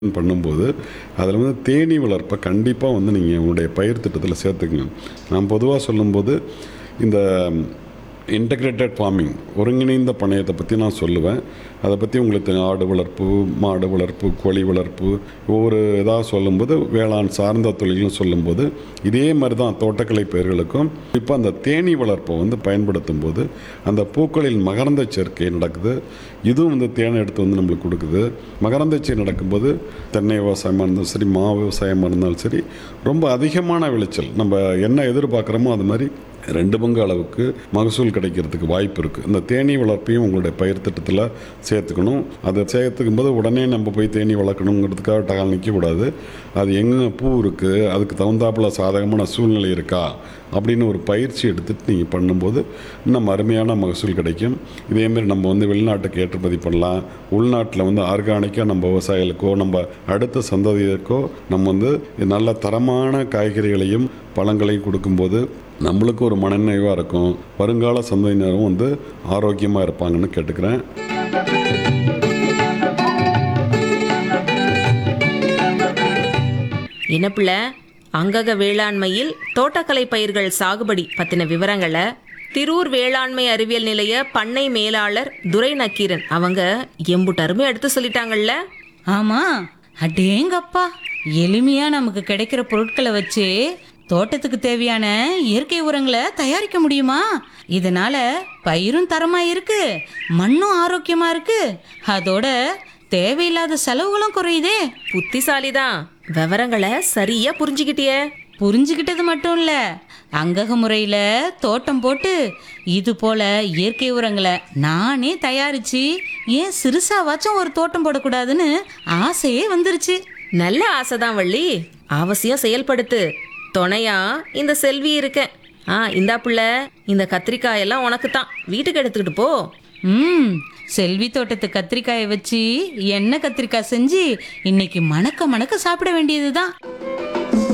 பண்ணும்போது அதில் வந்து தேனீ வளர்ப்பை கண்டிப்பாக வந்து நீங்கள் உங்களுடைய பயிர் திட்டத்தில் சேர்த்துக்கங்க நான் பொதுவாக சொல்லும்போது இந்த இன்டகிரேட்டட் ஃபார்மிங் ஒருங்கிணைந்த பண்ணையத்தை பற்றி நான் சொல்லுவேன் அதை பற்றி உங்களுக்கு தெரியும். ஆடு வளர்ப்பு மாடு வளர்ப்பு கோழி வளர்ப்பு ஒவ்வொரு இதாக சொல்லும்போது வேளாண் சார்ந்த தொழில்னு சொல்லும்போது இதே மாதிரி தான் தோட்டக்கலை பயிர்களுக்கும் இப்போ அந்த தேனீ வளர்ப்பை வந்து பயன்படுத்தும் போது அந்த பூக்களில் மகரந்த சேர்க்கை நடக்குது இதுவும் வந்து தேனை எடுத்து வந்து நம்மளுக்கு கொடுக்குது மகரந்த சேர்க்கை நடக்கும்போது தென்னை விவசாயமாக இருந்தாலும் சரி மா விவசாயமாக இருந்தாலும் சரி ரொம்ப அதிகமான விளைச்சல் நம்ம என்ன எதிர்பார்க்குறோமோ அது மாதிரி ரெண்டு பங்கு அளவுக்கு மகசூல் கிடைக்கிறதுக்கு வாய்ப்பு இருக்குது இந்த தேனீ வளர்ப்பையும் உங்களுடைய பயிர் திட்டத்தில் சேர்த்துக்கணும் அதை சேர்த்துக்கும் போது உடனே நம்ம போய் தேனீ வளர்க்கணுங்கிறதுக்காக டகால் நிற்கக்கூடாது அது எங்கே பூ இருக்குது அதுக்கு தகுந்தாப்புல சாதகமான சூழ்நிலை இருக்கா அப்படின்னு ஒரு பயிற்சி எடுத்துகிட்டு நீங்கள் பண்ணும்போது இன்னும் அருமையான மகசூல் கிடைக்கும் இதேமாரி நம்ம வந்து வெளிநாட்டுக்கு ஏற்றுமதி பண்ணலாம் உள்நாட்டில் வந்து ஆர்கானிக்காக நம்ம விவசாயிகளுக்கோ நம்ம அடுத்த சந்ததியருக்கோ நம்ம வந்து நல்ல தரமான காய்கறிகளையும் பழங்களையும் கொடுக்கும்போது நம்மளுக்கு ஒரு மனநிறைவாக இருக்கும் வருங்கால சந்ததியினரும் வந்து ஆரோக்கியமாக இருப்பாங்கன்னு கேட்டுக்கிறேன் என்ன பிள்ளை அங்கக வேளாண்மையில் தோட்டக்கலை பயிர்கள் சாகுபடி பத்தின விவரங்களை திரூர் வேளாண்மை அறிவியல் நிலைய பண்ணை மேலாளர் துரை நக்கீரன் அவங்க எம்புட்டருமே எடுத்து சொல்லிட்டாங்கல்ல ஆமா அடேங்கப்பா எளிமையா நமக்கு கிடைக்கிற பொருட்களை வச்சு தோட்டத்துக்கு தேவையான இயற்கை உரங்களை தயாரிக்க முடியுமா இதனால பயிரும் தரமா இருக்கு மண்ணும் ஆரோக்கியமா இருக்கு அதோட தேவையில்லாத செலவுகளும் குறையுதே புத்திசாலிதான் விவரங்களை சரியா புரிஞ்சுக்கிட்டியே புரிஞ்சுக்கிட்டது மட்டும் இல்ல அங்கக முறையில தோட்டம் போட்டு இது போல இயற்கை உரங்களை நானே தயாரிச்சு ஏன் சிறுசாவாச்சும் ஒரு தோட்டம் போடக்கூடாதுன்னு ஆசையே வந்துருச்சு நல்ல ஆசைதான் வள்ளி அவசியம் செயல்படுத்து துணையா இந்த செல்வி இருக்கேன் ஆ இந்தா புள்ள இந்த கத்திரிக்காய் எல்லாம் உனக்கு தான் வீட்டுக்கு எடுத்துக்கிட்டு போ ம் செல்வி தோட்டத்து கத்திரிக்காயை வச்சு எண்ணெய் கத்திரிக்காய் செஞ்சு இன்னைக்கு மணக்க மணக்க சாப்பிட வேண்டியதுதான்